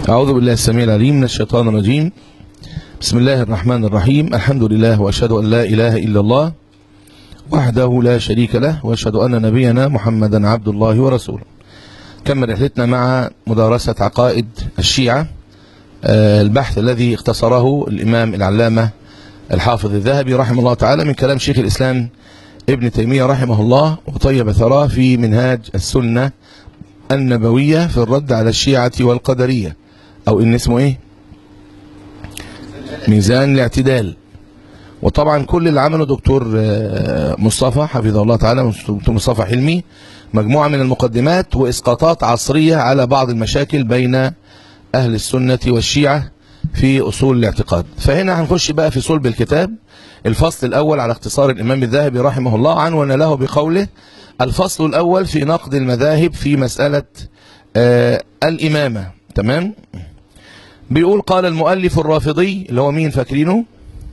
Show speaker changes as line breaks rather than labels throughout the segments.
أعوذ بالله السميع العليم من الشيطان الرجيم بسم الله الرحمن الرحيم الحمد لله وأشهد أن لا إله إلا الله وحده لا شريك له وأشهد أن نبينا محمدا عبد الله ورسوله كمل رحلتنا مع مدارسة عقائد الشيعة آه، البحث الذي اختصره الإمام العلامة الحافظ الذهبي رحمه الله تعالى من كلام شيخ الإسلام ابن تيمية رحمه الله وطيب ثراه في منهاج السنة النبوية في الرد على الشيعة والقدرية أو إن اسمه إيه ميزان الاعتدال وطبعا كل اللي عمله دكتور آه، مصطفى حفظه الله تعالى دكتور مصطفى حلمي مجموعة من المقدمات وإسقاطات عصرية على بعض المشاكل بين أهل السنة والشيعة في أصول الاعتقاد فهنا هنخش بقى في صلب الكتاب الفصل الأول على اختصار الإمام الذهبي رحمه الله عنون له بقوله الفصل الأول في نقد المذاهب في مسألة آه الإمامة تمام بيقول قال المؤلف الرافضي اللي هو مين فاكرينه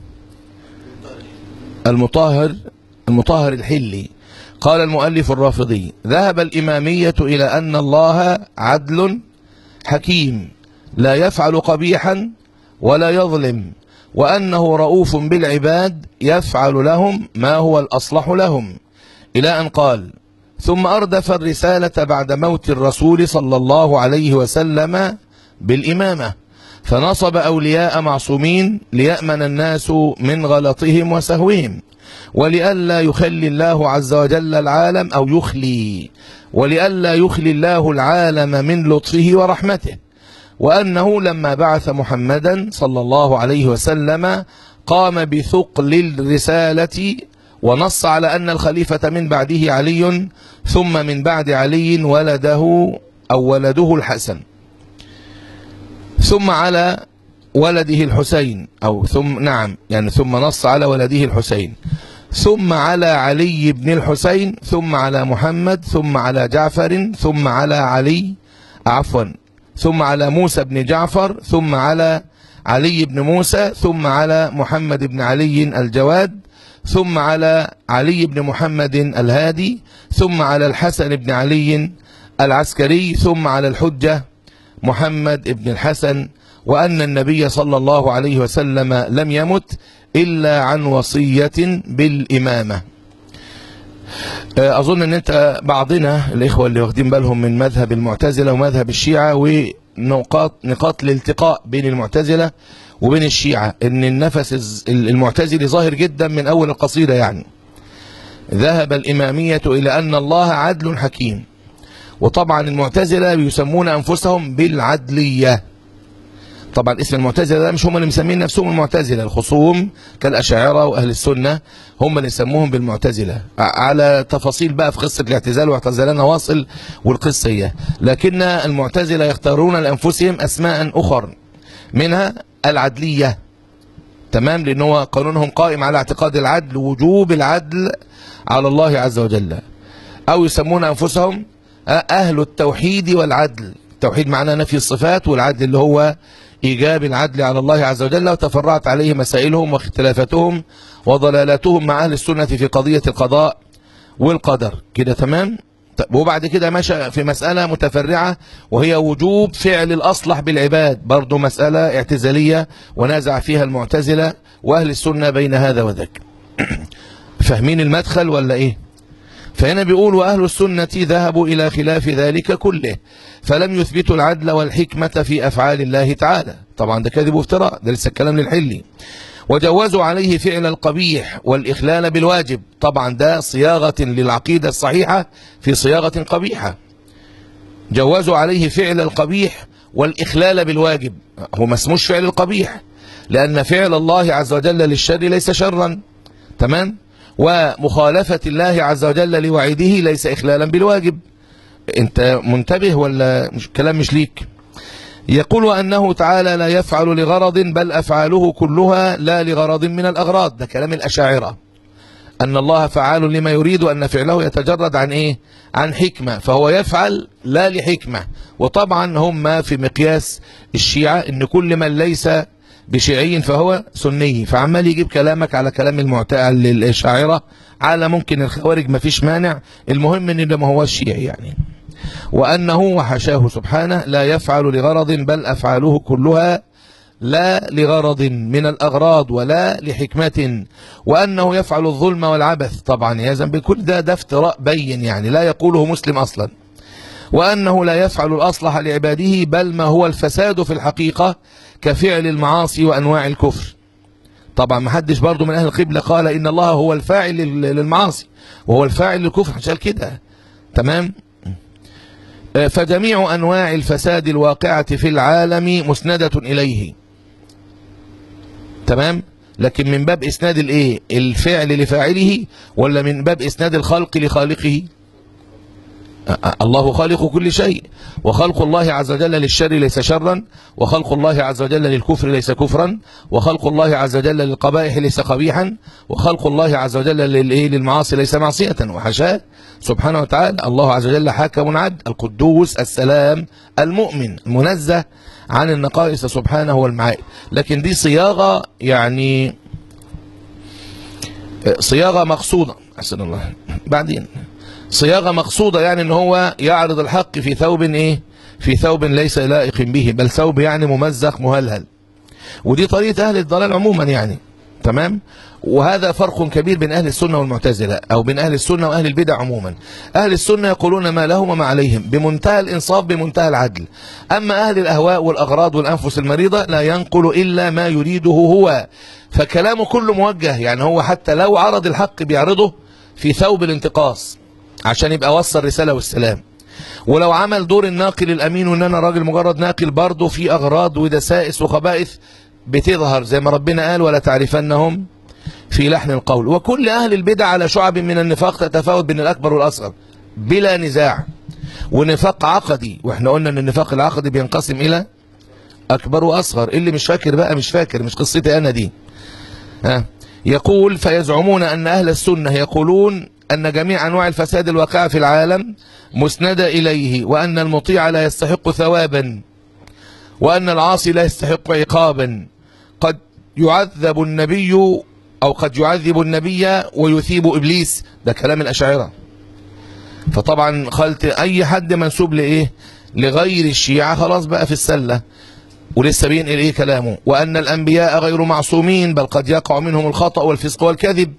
المطهر المطهر الحلي قال المؤلف الرافضي ذهب الإمامية إلى أن الله عدل حكيم لا يفعل قبيحا ولا يظلم وأنه رؤوف بالعباد يفعل لهم ما هو الأصلح لهم إلى أن قال ثم أردف الرسالة بعد موت الرسول صلى الله عليه وسلم بالإمامة فنصب أولياء معصومين ليأمن الناس من غلطهم وسهوهم ولئلا يخلي الله عز وجل العالم أو يخلي ولئلا يخلي الله العالم من لطفه ورحمته وأنه لما بعث محمدا صلى الله عليه وسلم قام بثقل الرسالة ونص على أن الخليفة من بعده علي ثم من بعد علي ولده أو ولده الحسن ثم على ولده الحسين أو ثم نعم يعني ثم نص على ولده الحسين ثم على علي بن الحسين ثم على محمد ثم على جعفر ثم على علي عفوا ثم على موسى بن جعفر ثم على علي بن موسى ثم على محمد بن علي الجواد ثم على علي بن محمد الهادي ثم على الحسن بن علي العسكري ثم على الحجة محمد بن الحسن وأن النبي صلى الله عليه وسلم لم يمت إلا عن وصية بالإمامة أظن أن أنت بعضنا الإخوة اللي واخدين بالهم من مذهب المعتزلة ومذهب الشيعة ونقاط نقاط الالتقاء بين المعتزلة وبين الشيعة أن النفس المعتزلي ظاهر جدا من أول القصيدة يعني ذهب الإمامية إلى أن الله عدل حكيم وطبعا المعتزلة يسمون أنفسهم بالعدلية طبعا اسم المعتزلة ده مش هم اللي مسمين نفسهم المعتزلة الخصوم كالأشاعرة وأهل السنة هم اللي يسموهم بالمعتزلة على تفاصيل بقى في قصة الاعتزال واعتزلنا واصل والقصة هي لكن المعتزلة يختارون لأنفسهم أسماء أخر منها العدلية تمام لأن هو قانونهم قائم على اعتقاد العدل وجوب العدل على الله عز وجل أو يسمون أنفسهم أهل التوحيد والعدل التوحيد معناه نفي الصفات والعدل اللي هو إيجاب العدل على الله عز وجل وتفرعت عليه مسائلهم واختلافاتهم وضلالاتهم مع أهل السنة في قضية القضاء والقدر كده تمام وبعد كده مشى في مسألة متفرعة وهي وجوب فعل الأصلح بالعباد برضو مسألة اعتزالية ونازع فيها المعتزلة وأهل السنة بين هذا وذاك فاهمين المدخل ولا إيه فهنا بيقول وأهل السنة ذهبوا إلى خلاف ذلك كله فلم يثبتوا العدل والحكمة في أفعال الله تعالى طبعا ده كذب وافتراء ده لسه الكلام للحلي وجوزوا عليه فعل القبيح والإخلال بالواجب طبعا ده صياغة للعقيدة الصحيحة في صياغة قبيحة جوزوا عليه فعل القبيح والإخلال بالواجب هو ما اسموش فعل القبيح لأن فعل الله عز وجل للشر ليس شرا تمام ومخالفة الله عز وجل لوعيده ليس إخلالا بالواجب انت منتبه ولا مش كلام مش ليك يقول أنه تعالى لا يفعل لغرض بل أفعاله كلها لا لغرض من الأغراض ده كلام الأشاعرة أن الله فعال لما يريد أن فعله يتجرد عن إيه عن حكمة فهو يفعل لا لحكمة وطبعا هم في مقياس الشيعة أن كل من ليس بشيعي فهو سني فعمال يجيب كلامك على كلام المعتقل للشاعرة على ممكن الخوارج ما فيش مانع المهم ان ده ما هو الشيعي يعني وأنه وحشاه سبحانه لا يفعل لغرض بل أفعاله كلها لا لغرض من الأغراض ولا لحكمة وأنه يفعل الظلم والعبث طبعا يا ذنب كل ده ده افتراء بين يعني لا يقوله مسلم أصلا وأنه لا يفعل الأصلح لعباده بل ما هو الفساد في الحقيقة كفعل المعاصي وأنواع الكفر طبعا ما حدش برضه من أهل القبلة قال إن الله هو الفاعل لل- للمعاصي وهو الفاعل للكفر عشان كده تمام آه، فجميع أنواع الفساد الواقعة في العالم مسندة إليه تمام لكن من باب إسناد الإيه الفعل لفاعله ولا من باب إسناد الخلق لخالقه الله خالق كل شيء وخلق الله عز وجل للشر ليس شرا وخلق الله عز وجل للكفر ليس كفرا وخلق الله عز وجل للقبائح ليس قبيحا وخلق الله عز وجل للإيه للمعاصي ليس معصية وحشاه سبحانه وتعالى الله عز وجل حاكم عدل القدوس السلام المؤمن المنزه عن النقائص سبحانه والمعائب لكن دي صياغة يعني صياغة مقصودة أحسن الله بعدين صياغة مقصودة يعني ان هو يعرض الحق في ثوب ايه في ثوب ليس لائق به بل ثوب يعني ممزق مهلهل ودي طريقة اهل الضلال عموما يعني تمام وهذا فرق كبير بين اهل السنة والمعتزلة او بين اهل السنة واهل البدع عموما اهل السنة يقولون ما لهم وما عليهم بمنتهى الانصاف بمنتهى العدل اما اهل الاهواء والاغراض والانفس المريضة لا ينقل الا ما يريده هو فكلامه كله موجه يعني هو حتى لو عرض الحق بيعرضه في ثوب الانتقاص عشان يبقى وصل رسالة والسلام ولو عمل دور الناقل الأمين وإن أنا راجل مجرد ناقل برضه في أغراض ودسائس وخبائث بتظهر زي ما ربنا قال ولا تعرفنهم في لحن القول وكل أهل البدع على شعب من النفاق تتفاوت بين الأكبر والأصغر بلا نزاع ونفاق عقدي واحنا قلنا ان النفاق العقدي بينقسم الى اكبر واصغر اللي مش فاكر بقى مش فاكر مش قصتي انا دي ها يقول فيزعمون ان اهل السنه يقولون أن جميع أنواع الفساد الواقعة في العالم مسندة إليه وأن المطيع لا يستحق ثوابا وأن العاصي لا يستحق عقابا قد يعذب النبي أو قد يعذب النبي ويثيب إبليس ده كلام الأشاعرة فطبعا خلت أي حد منسوب لإيه لغير الشيعة خلاص بقى في السلة ولسه بينقل إيه كلامه وأن الأنبياء غير معصومين بل قد يقع منهم الخطأ والفسق والكذب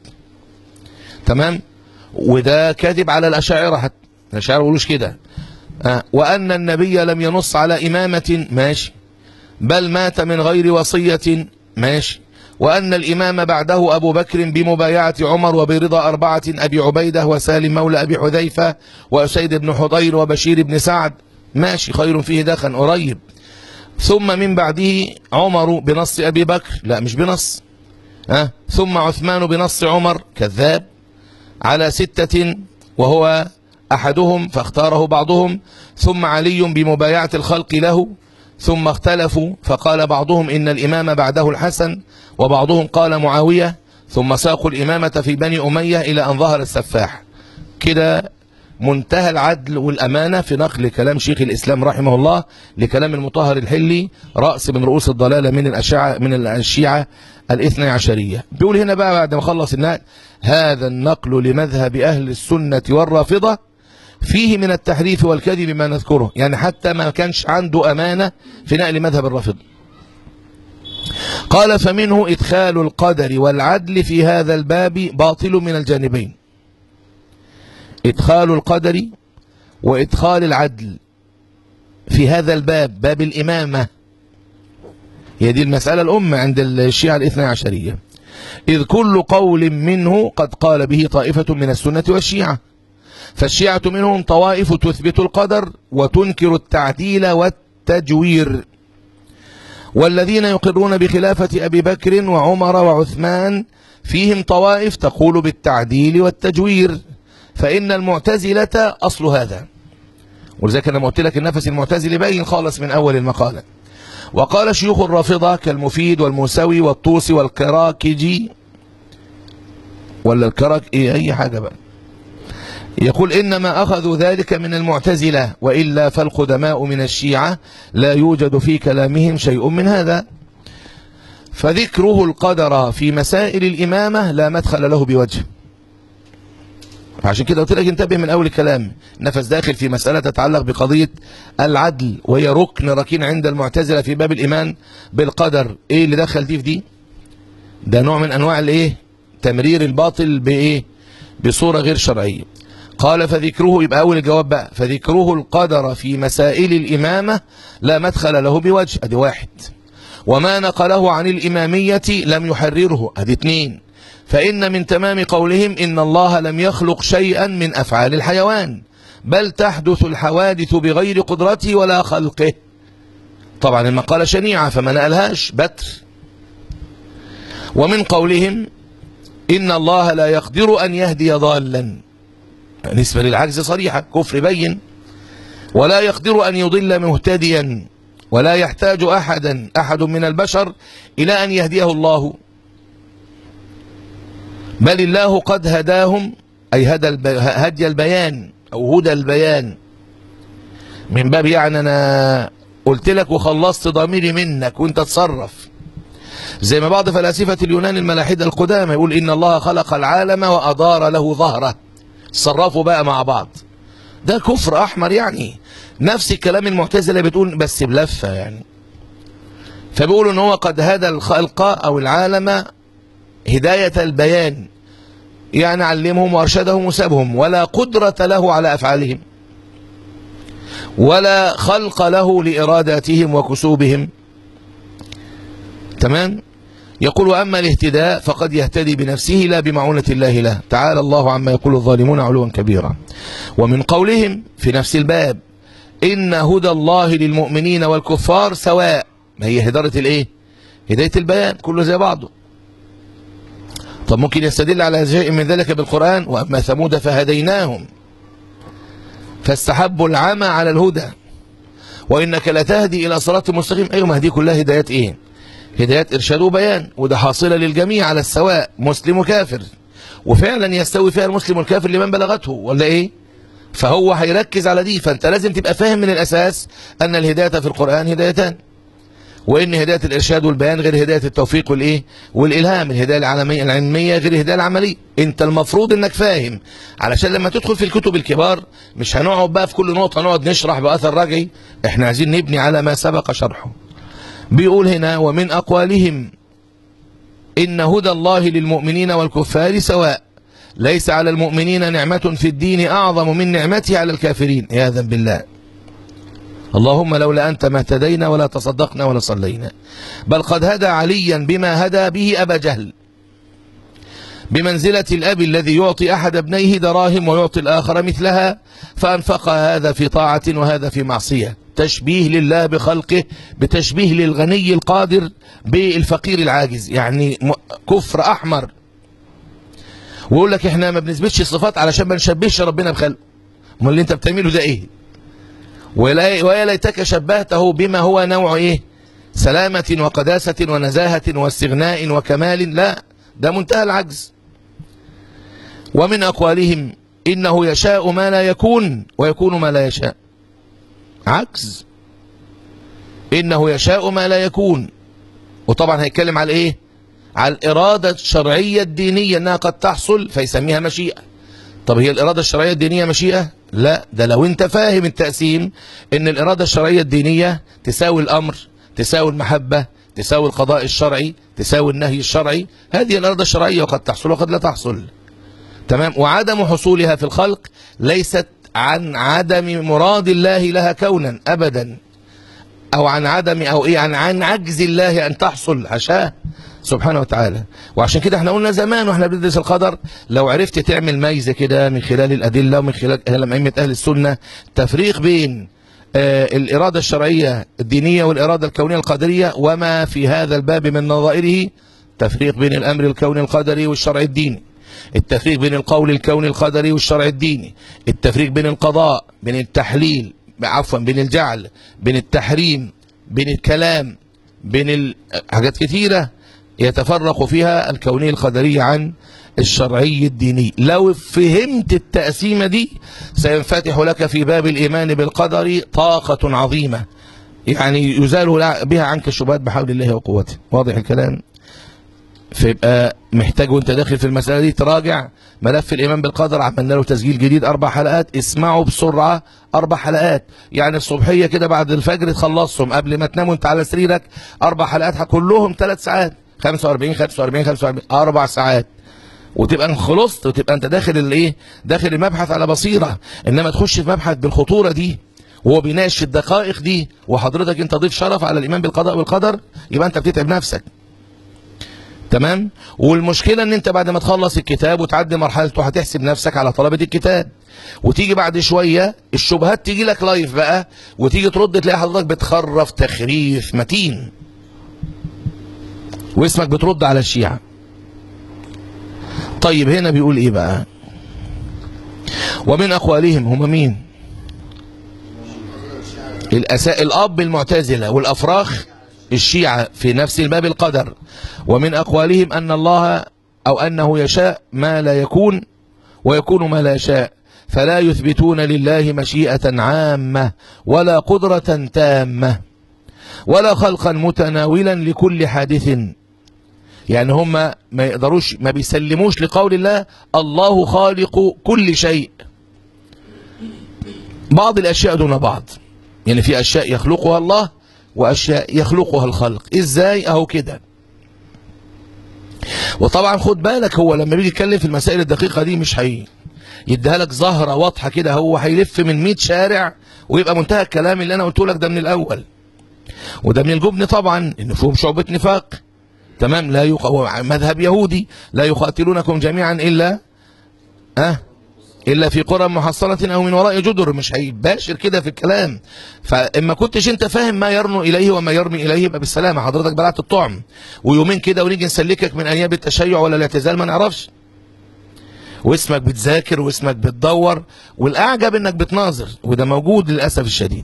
تمام وده كاذب على الأشاعرة حتى الأشاعرة بيقولوش كده آه. وأن النبي لم ينص على إمامة ماشي بل مات من غير وصية ماشي وأن الإمام بعده أبو بكر بمبايعة عمر وبرضا أربعة أبي عبيدة وسالم مولى أبي حذيفة وأسيد بن حضير وبشير بن سعد ماشي خير فيه دخن قريب ثم من بعده عمر بنص أبي بكر لا مش بنص آه. ثم عثمان بنص عمر كذاب على ستة وهو أحدهم فاختاره بعضهم ثم علي بمبايعة الخلق له ثم اختلفوا فقال بعضهم إن الإمام بعده الحسن وبعضهم قال معاوية ثم ساقوا الإمامة في بني أمية إلى أن ظهر السفاح كده منتهى العدل والأمانة في نقل كلام شيخ الإسلام رحمه الله لكلام المطهر الحلي رأس من رؤوس الضلالة من الأشاعة من الشيعة الاثنى عشرية بيقول هنا بقى بعد ما خلص النقل هذا النقل لمذهب أهل السنة والرافضة فيه من التحريف والكذب ما نذكره يعني حتى ما كانش عنده أمانة في نقل مذهب الرافضة قال فمنه إدخال القدر والعدل في هذا الباب باطل من الجانبين إدخال القدر وإدخال العدل في هذا الباب باب الإمامة هي دي المسألة الأم عند الشيعة الاثنى عشرية إذ كل قول منه قد قال به طائفة من السنة والشيعة فالشيعة منهم طوائف تثبت القدر وتنكر التعديل والتجوير والذين يقرون بخلافة أبي بكر وعمر وعثمان فيهم طوائف تقول بالتعديل والتجوير فإن المعتزلة أصل هذا ولذلك أنا قلت لك النفس المعتزلي باين خالص من أول المقالة وقال شيوخ الرافضة كالمفيد والموسوي والطوسي والكراكجي ولا الكراك إيه أي حاجة بقى يقول إنما أخذوا ذلك من المعتزلة وإلا فالقدماء من الشيعة لا يوجد في كلامهم شيء من هذا فذكره القدر في مسائل الإمامة لا مدخل له بوجه عشان كده قلت لك انتبه من اول الكلام نفس داخل في مسألة تتعلق بقضية العدل وهي ركن ركين عند المعتزلة في باب الإيمان بالقدر ايه اللي دخل دي في دي ده نوع من انواع الايه تمرير الباطل بايه بصورة غير شرعية قال فذكره يبقى اول الجواب بقى فذكره القدر في مسائل الإمامة لا مدخل له بوجه ادي واحد وما نقله عن الإمامية لم يحرره ادي اتنين فإن من تمام قولهم إن الله لم يخلق شيئا من أفعال الحيوان بل تحدث الحوادث بغير قدرته ولا خلقه طبعا المقالة شنيعة فما نقلهاش بتر ومن قولهم إن الله لا يقدر أن يهدي ضالا نسبة للعجز صريحة كفر بين ولا يقدر أن يضل مهتديا ولا يحتاج أحدا أحد من البشر إلى أن يهديه الله بل الله قد هداهم أي هدى الب... هدي البيان أو هدى البيان من باب يعني أنا قلت لك وخلصت ضميري منك وانت تصرف زي ما بعض فلاسفة اليونان الملاحدة القدامى يقول إن الله خلق العالم وأدار له ظهره صرفوا بقى مع بعض ده كفر أحمر يعني نفس الكلام المعتزلة بتقول بس بلفة يعني فبيقولوا ان هو قد هدى الخلق أو العالم هداية البيان يعني علمهم وارشدهم وسابهم ولا قدرة له على أفعالهم ولا خلق له لإراداتهم وكسوبهم تمام يقول وأما الاهتداء فقد يهتدي بنفسه لا بمعونة الله له تعالى الله عما يقول الظالمون علوا كبيرا ومن قولهم في نفس الباب إن هدى الله للمؤمنين والكفار سواء ما هي هدارة الايه هداية البيان كله زي بعضه طب ممكن يستدل على شيء من ذلك بالقرآن وأما ثمود فهديناهم فاستحبوا العمى على الهدى وإنك لتهدي إلى صراط مستقيم أيوة ما هدي كلها هدايات إيه هدايات إرشاد وبيان وده حاصلة للجميع على السواء مسلم وكافر وفعلا يستوي فيها المسلم والكافر لمن بلغته ولا إيه فهو هيركز على دي فأنت لازم تبقى فاهم من الأساس أن الهداية في القرآن هدايتان وان هدايه الارشاد والبيان غير هدايه التوفيق والايه والالهام الهدايه العلميه العلميه غير الهدايه العمليه انت المفروض انك فاهم علشان لما تدخل في الكتب الكبار مش هنقعد بقى في كل نقطه نقعد نشرح باثر رجعي احنا عايزين نبني على ما سبق شرحه بيقول هنا ومن اقوالهم ان هدى الله للمؤمنين والكفار سواء ليس على المؤمنين نعمه في الدين اعظم من نعمته على الكافرين عياذا بالله اللهم لولا أنت ما اهتدينا ولا تصدقنا ولا صلينا بل قد هدى عليا بما هدى به أبا جهل بمنزلة الأب الذي يعطي أحد ابنيه دراهم ويعطي الآخر مثلها فأنفق هذا في طاعة وهذا في معصية تشبيه لله بخلقه بتشبيه للغني القادر بالفقير العاجز يعني كفر أحمر ويقول لك احنا ما بنثبتش صفات علشان ما نشبهش ربنا بخلقه امال اللي انت بتعمله ده ايه ويا ليتك شبهته بما هو نوع ايه سلامة وقداسة ونزاهة واستغناء وكمال لا ده منتهى العجز ومن أقوالهم إنه يشاء ما لا يكون ويكون ما لا يشاء عجز إنه يشاء ما لا يكون وطبعا هيتكلم على إيه على الإرادة الشرعية الدينية أنها قد تحصل فيسميها مشيئة طب هي الإرادة الشرعية الدينية مشيئة لا ده لو انت فاهم التقسيم ان الإرادة الشرعية الدينية تساوي الأمر تساوي المحبة تساوي القضاء الشرعي تساوي النهي الشرعي هذه الإرادة الشرعية وقد تحصل وقد لا تحصل تمام وعدم حصولها في الخلق ليست عن عدم مراد الله لها كونا أبدا أو عن عدم أو إيه عن, عن عجز الله أن تحصل حشاه سبحانه وتعالى وعشان كده احنا قلنا زمان واحنا بندرس القدر لو عرفت تعمل ميزة كده من خلال الأدلة ومن خلال أئمة أهل السنة تفريق بين آه الإرادة الشرعية الدينية والإرادة الكونية القدرية وما في هذا الباب من نظائره تفريق بين الأمر الكوني القدري والشرع الديني التفريق بين القول الكوني القدري والشرع الديني التفريق بين القضاء بين التحليل عفوا بين الجعل بين التحريم بين الكلام بين حاجات كثيرة يتفرق فيها الكوني القدري عن الشرعي الديني لو فهمت التقسيمة دي سينفتح لك في باب الإيمان بالقدر طاقة عظيمة يعني يزال بها عنك الشبهات بحول الله وقوته واضح الكلام فيبقى محتاج وانت داخل في المسألة دي تراجع ملف الإيمان بالقدر عملنا له تسجيل جديد أربع حلقات اسمعوا بسرعة أربع حلقات يعني الصبحية كده بعد الفجر تخلصهم قبل ما تنام وانت على سريرك أربع حلقات كلهم ثلاث ساعات 45 45 45 أربع ساعات وتبقى خلصت وتبقى انت داخل الايه داخل المبحث على بصيرة انما تخش في مبحث بالخطورة دي وهو بيناقش الدقائق دي وحضرتك انت ضيف شرف على الايمان بالقضاء والقدر يبقى انت بتتعب نفسك تمام والمشكلة ان انت بعد ما تخلص الكتاب وتعدي مرحلته هتحسب نفسك على طلبة الكتاب وتيجي بعد شوية الشبهات تيجي لك لايف بقى وتيجي ترد تلاقي حضرتك بتخرف تخريف متين واسمك بترد على الشيعة طيب هنا بيقول ايه بقى ومن اقوالهم هم مين الأساء الاب المعتزلة والافراخ الشيعة في نفس الباب القدر ومن أقوالهم أن الله أو أنه يشاء ما لا يكون ويكون ما لا يشاء فلا يثبتون لله مشيئة عامة ولا قدرة تامة ولا خلقا متناولا لكل حادث يعني هم ما يقدروش ما بيسلموش لقول الله الله خالق كل شيء بعض الأشياء دون بعض يعني في أشياء يخلقها الله وأشياء يخلقها الخلق إزاي أهو كده وطبعا خد بالك هو لما بيجي يتكلم في المسائل الدقيقة دي مش هي يديها لك زهرة واضحة كده هو هيلف من 100 شارع ويبقى منتهى الكلام اللي أنا قلته لك ده من الأول وده من الجبن طبعا إن فيهم شعبة نفاق تمام لا يق... هو مذهب يهودي لا يقاتلونكم جميعا إلا أه إلا في قرى محصنة أو من وراء جدر مش هيباشر كده في الكلام فإما كنتش أنت فاهم ما يرنو إليه وما يرمي إليه يبقى بالسلامة حضرتك بلعت الطعم ويومين كده ونيجي نسلكك من أنياب التشيع ولا الاعتزال ما نعرفش واسمك بتذاكر واسمك بتدور والأعجب إنك بتناظر وده موجود للأسف الشديد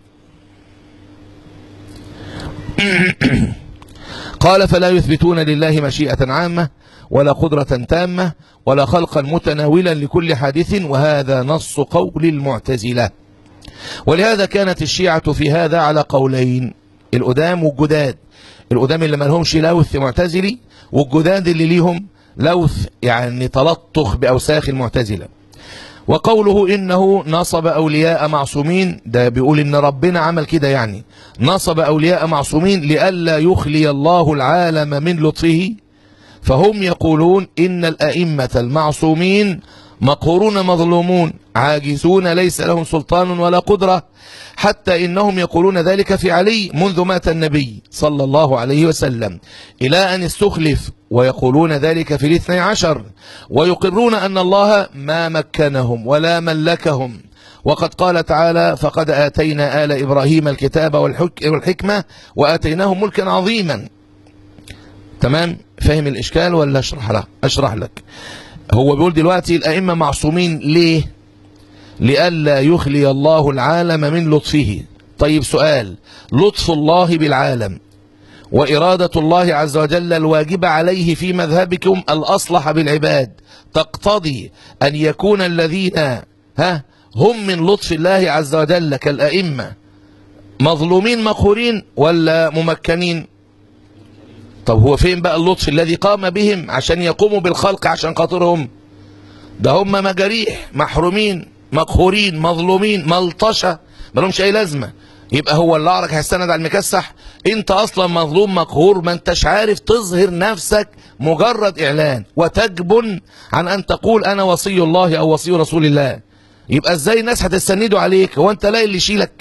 قال فلا يثبتون لله مشيئة عامة ولا قدرة تامة ولا خلقا متناولا لكل حادث وهذا نص قول المعتزلة ولهذا كانت الشيعة في هذا على قولين القدام والجداد القدام اللي ما لهمش لوث معتزلي والجداد اللي ليهم لوث يعني تلطخ بأوساخ المعتزلة وقوله إنه نصب أولياء معصومين ده بيقول إن ربنا عمل كده يعني نصب أولياء معصومين لئلا يخلي الله العالم من لطفه فهم يقولون إن الأئمة المعصومين مقهورون مظلومون عاجزون ليس لهم سلطان ولا قدرة حتى إنهم يقولون ذلك في علي منذ مات النبي صلى الله عليه وسلم إلى أن استخلف ويقولون ذلك في الاثني عشر ويقرون أن الله ما مكنهم ولا ملكهم وقد قال تعالى فقد آتينا آل إبراهيم الكتاب والحكمة وآتيناهم ملكا عظيما تمام فهم الإشكال ولا أشرح لك أشرح لك هو بيقول دلوقتي الأئمة معصومين ليه لئلا يخلي الله العالم من لطفه طيب سؤال لطف الله بالعالم وإرادة الله عز وجل الواجبة عليه في مذهبكم الأصلح بالعباد تقتضي أن يكون الذين ها هم من لطف الله عز وجل كالأئمة مظلومين مقهورين ولا ممكنين طب هو فين بقى اللطف الذي قام بهم عشان يقوموا بالخلق عشان خاطرهم ده هم مجاريح محرومين مقهورين مظلومين ملطشة مالهمش اي لازمة يبقى هو اللي اعرك هيستند على المكسح انت اصلا مظلوم مقهور ما انتش عارف تظهر نفسك مجرد اعلان وتجبن عن ان تقول انا وصي الله او وصي رسول الله يبقى ازاي الناس هتستندوا عليك هو انت لاقي اللي يشيلك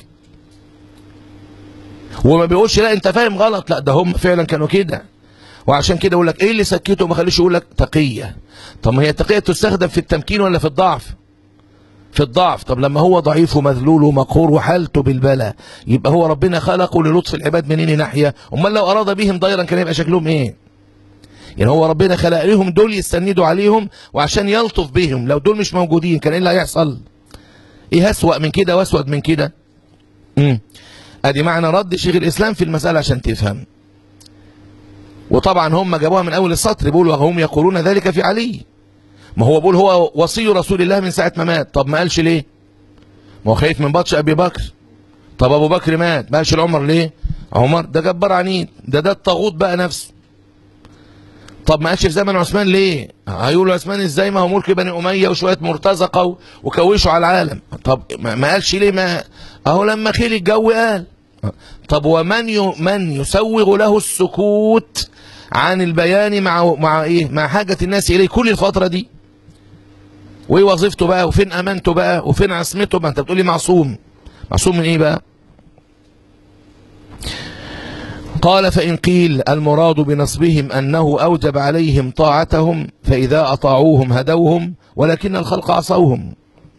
وما بيقولش لا انت فاهم غلط لا ده هم فعلا كانوا كده وعشان كده يقول لك ايه اللي سكته وما خليش يقول لك تقيه طب ما هي التقيه تستخدم في التمكين ولا في الضعف في الضعف طب لما هو ضعيف ومذلول ومقهور وحالته بالبلاء يبقى هو ربنا خلقه للطف العباد منين ناحيه امال لو اراد بهم ضيرا كان يبقى شكلهم ايه يعني هو ربنا خلق لهم دول يستندوا عليهم وعشان يلطف بهم لو دول مش موجودين كان ايه اللي هيحصل ايه اسوأ من كده واسود من كده امم ادي معنى رد شيخ الاسلام في المساله عشان تفهم وطبعا هم جابوها من اول السطر بيقولوا وهم يقولون ذلك في علي ما هو بيقول هو وصي رسول الله من ساعه ما مات طب ما قالش ليه ما هو خايف من بطش ابي بكر طب ابو بكر مات ما قالش لعمر ليه عمر ده جبار عنيد ده ده الطاغوت بقى نفسه طب ما قالش في زمن عثمان ليه هيقولوا عثمان ازاي ما هو ملك بني اميه وشويه مرتزقه و- وكوشوا على العالم طب ما ما قالش ليه ما اهو لما خيل الجو قال طب ومن ي... من يسوغ له السكوت عن البيان مع مع ايه مع حاجه الناس اليه كل الفتره دي وايه وظيفته بقى وفين امانته بقى وفين عصمته ما انت بتقولي معصوم معصوم من ايه بقى قال فإن قيل المراد بنصبهم أنه أوجب عليهم طاعتهم فإذا أطاعوهم هدوهم ولكن الخلق عصوهم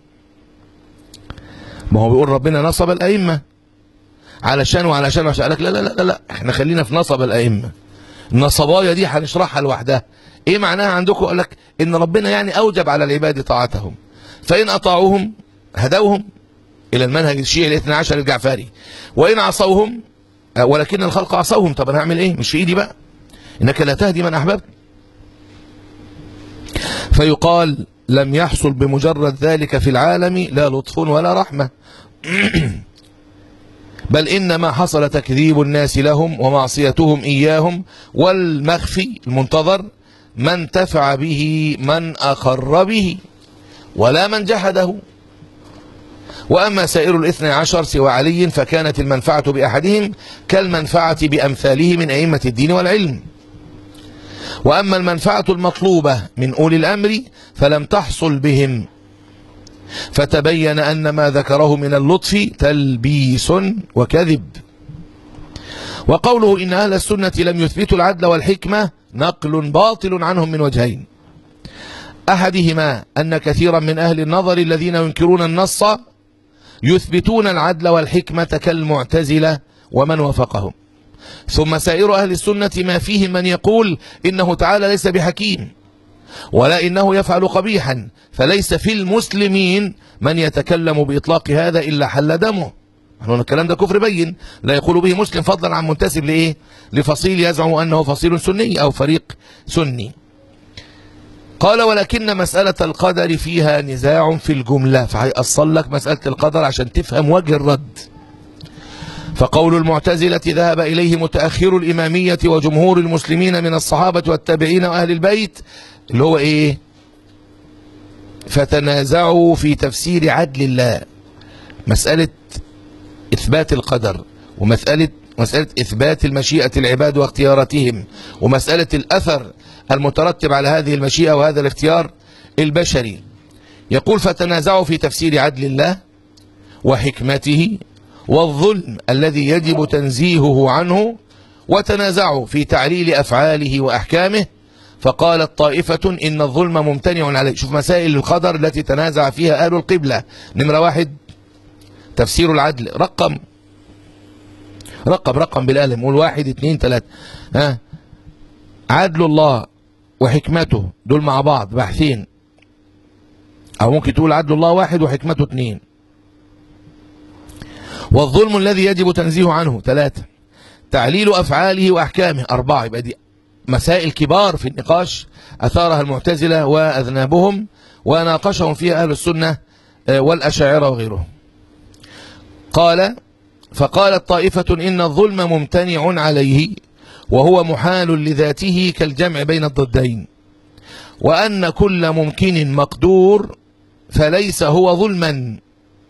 ما هو بيقول ربنا نصب الأئمة علشان وعلشان وعشان قال لك لا لا لا لا, لا احنا خلينا في نصب الأئمة النصبايا دي هنشرحها لوحدها ايه معناها عندكم قال لك ان ربنا يعني اوجب على العباد طاعتهم فان اطاعوهم هدوهم الى المنهج الشيعي الاثنى عشر الجعفري وان عصوهم آه، ولكن الخلق عصوهم طب انا هعمل ايه مش في ايدي بقى انك لا تهدي من احببت فيقال لم يحصل بمجرد ذلك في العالم لا لطف ولا رحمه بل انما حصل تكذيب الناس لهم ومعصيتهم اياهم والمخفي المنتظر ما انتفع به من اقر به ولا من جحده وأما سائر الاثنى عشر سوى علي فكانت المنفعة بأحدهم كالمنفعة بأمثاله من أئمة الدين والعلم وأما المنفعة المطلوبة من أولي الأمر فلم تحصل بهم فتبين أن ما ذكره من اللطف تلبيس وكذب وقوله إن أهل السنة لم يثبتوا العدل والحكمة نقل باطل عنهم من وجهين أحدهما أن كثيرا من أهل النظر الذين ينكرون النص يثبتون العدل والحكمة كالمعتزلة ومن وافقهم ثم سائر أهل السنة ما فيهم من يقول إنه تعالى ليس بحكيم ولا إنه يفعل قبيحا فليس في المسلمين من يتكلم بإطلاق هذا إلا حل دمه نحن الكلام ده كفر بين لا يقول به مسلم فضلا عن منتسب لإيه لفصيل يزعم أنه فصيل سني أو فريق سني قال ولكن مسألة القدر فيها نزاع في الجملة فهيأصل لك مسألة القدر عشان تفهم وجه الرد فقول المعتزلة ذهب إليه متأخر الإمامية وجمهور المسلمين من الصحابة والتابعين وأهل البيت اللي هو إيه فتنازعوا في تفسير عدل الله مسألة إثبات القدر ومسألة مسألة إثبات المشيئة العباد واختياراتهم ومسألة الأثر المترتب على هذه المشيئة وهذا الاختيار البشري يقول فتنازعوا في تفسير عدل الله وحكمته والظلم الذي يجب تنزيهه عنه وتنازعوا في تعليل أفعاله وأحكامه فقالت طائفة إن الظلم ممتنع عليه شوف مسائل القدر التي تنازع فيها أهل القبلة نمرة واحد تفسير العدل رقم رقم رقم بالقلم قول واحد اتنين تلاتة ها عدل الله وحكمته دول مع بعض بحثين او ممكن تقول عدل الله واحد وحكمته اتنين والظلم الذي يجب تنزيه عنه ثلاثة تعليل أفعاله وأحكامه أربعة يبقى دي مسائل كبار في النقاش أثارها المعتزلة وأذنابهم وناقشهم فيها أهل السنة آه، والأشاعرة وغيرهم قال فقالت طائفة إن الظلم ممتنع عليه وهو محال لذاته كالجمع بين الضدين وأن كل ممكن مقدور فليس هو ظلما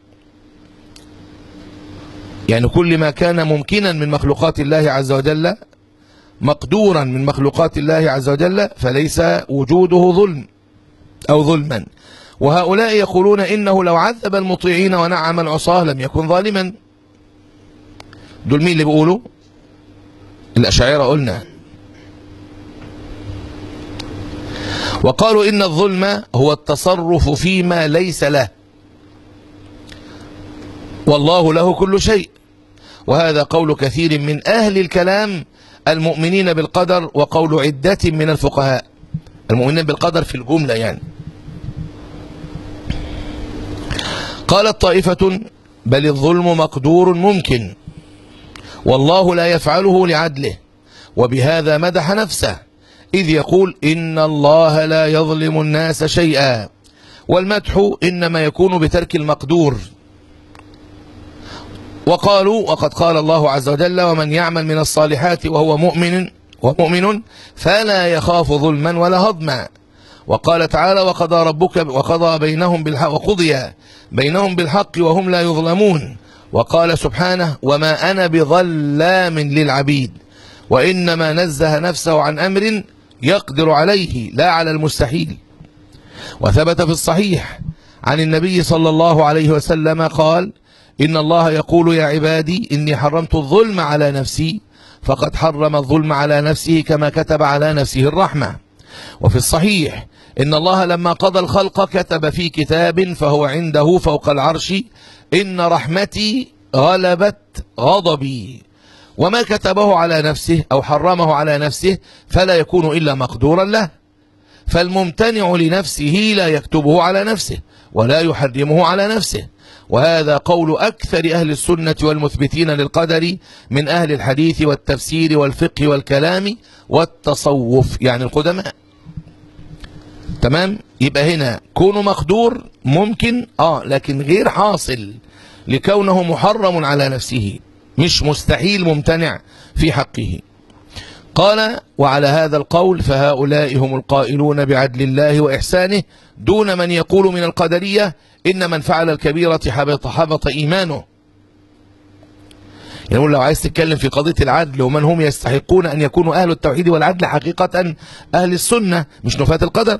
يعني كل ما كان ممكنا من مخلوقات الله عز وجل مقدورا من مخلوقات الله عز وجل فليس وجوده ظلم أو ظلما وهؤلاء يقولون إنه لو عذب المطيعين ونعم العصاة لم يكن ظالما دول مين اللي بيقولوا الأشاعرة قلنا وقالوا إن الظلم هو التصرف فيما ليس له والله له كل شيء وهذا قول كثير من أهل الكلام المؤمنين بالقدر وقول عدة من الفقهاء المؤمنين بالقدر في الجملة يعني قالت طائفة بل الظلم مقدور ممكن والله لا يفعله لعدله وبهذا مدح نفسه إذ يقول إن الله لا يظلم الناس شيئا والمدح إنما يكون بترك المقدور وقالوا وقد قال الله عز وجل ومن يعمل من الصالحات وهو مؤمن ومؤمن فلا يخاف ظلما ولا هضما وقال تعالى وقضى ربك وقضى بينهم بالحق وقضي بينهم بالحق وهم لا يظلمون وقال سبحانه وما أنا بظلام للعبيد وإنما نزه نفسه عن أمر يقدر عليه لا على المستحيل وثبت في الصحيح عن النبي صلى الله عليه وسلم قال إن الله يقول يا عبادي إني حرمت الظلم على نفسي فقد حرم الظلم على نفسه كما كتب على نفسه الرحمة وفي الصحيح إن الله لما قضى الخلق كتب في كتاب فهو عنده فوق العرش إن رحمتي غلبت غضبي وما كتبه على نفسه أو حرمه على نفسه فلا يكون إلا مقدورا له فالممتنع لنفسه لا يكتبه على نفسه ولا يحرمه على نفسه وهذا قول أكثر أهل السنة والمثبتين للقدر من أهل الحديث والتفسير والفقه والكلام والتصوف يعني القدماء تمام يبقى هنا كونه مقدور ممكن اه لكن غير حاصل لكونه محرم على نفسه مش مستحيل ممتنع في حقه قال وعلى هذا القول فهؤلاء هم القائلون بعدل الله وإحسانه دون من يقول من القدرية إن من فعل الكبيرة حبط, حبط إيمانه يقول لو عايز تتكلم في قضية العدل ومن هم يستحقون أن يكونوا أهل التوحيد والعدل حقيقة أهل السنة مش نفاة القدر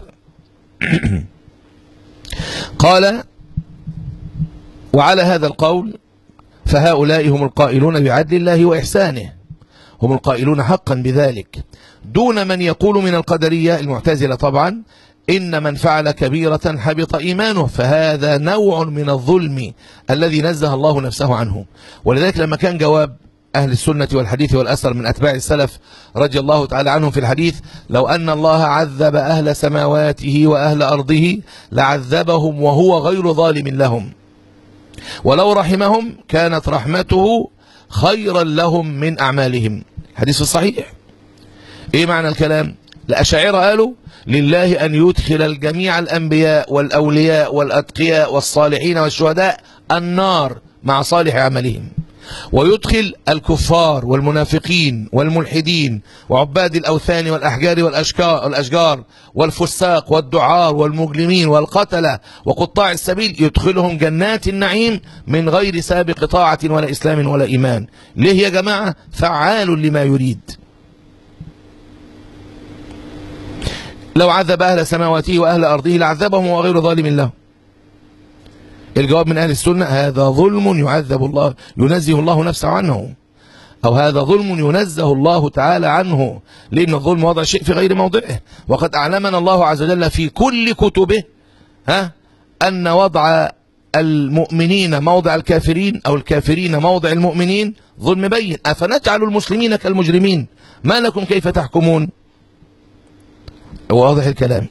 قال وعلى هذا القول فهؤلاء هم القائلون بعدل الله وإحسانه هم القائلون حقا بذلك دون من يقول من القدرية المعتزلة طبعا إن من فعل كبيرة حبط إيمانه فهذا نوع من الظلم الذي نزه الله نفسه عنه ولذلك لما كان جواب أهل السنة والحديث والأثر من أتباع السلف رضي الله تعالى عنهم في الحديث لو أن الله عذب أهل سماواته وأهل أرضه لعذبهم وهو غير ظالم لهم ولو رحمهم كانت رحمته خيرا لهم من أعمالهم حديث الصحيح إيه معنى الكلام الأشاعرة قالوا لله أن يدخل الجميع الأنبياء والأولياء والأتقياء والصالحين والشهداء النار مع صالح عملهم ويدخل الكفار والمنافقين والملحدين وعباد الأوثان والأحجار والأشجار والفساق والدعار والمجرمين والقتلة وقطاع السبيل يدخلهم جنات النعيم من غير سابق طاعة ولا إسلام ولا إيمان ليه يا جماعة فعال لما يريد لو عذب أهل سماواته وأهل أرضه لعذبهم وغير ظالم لهم الجواب من أهل السنة هذا ظلم يعذب الله ينزه الله نفسه عنه أو هذا ظلم ينزه الله تعالى عنه لأن الظلم وضع شيء في غير موضعه وقد أعلمنا الله عز وجل في كل كتبه ها أن وضع المؤمنين موضع الكافرين أو الكافرين موضع المؤمنين ظلم بين أفنجعل المسلمين كالمجرمين ما لكم كيف تحكمون واضح الكلام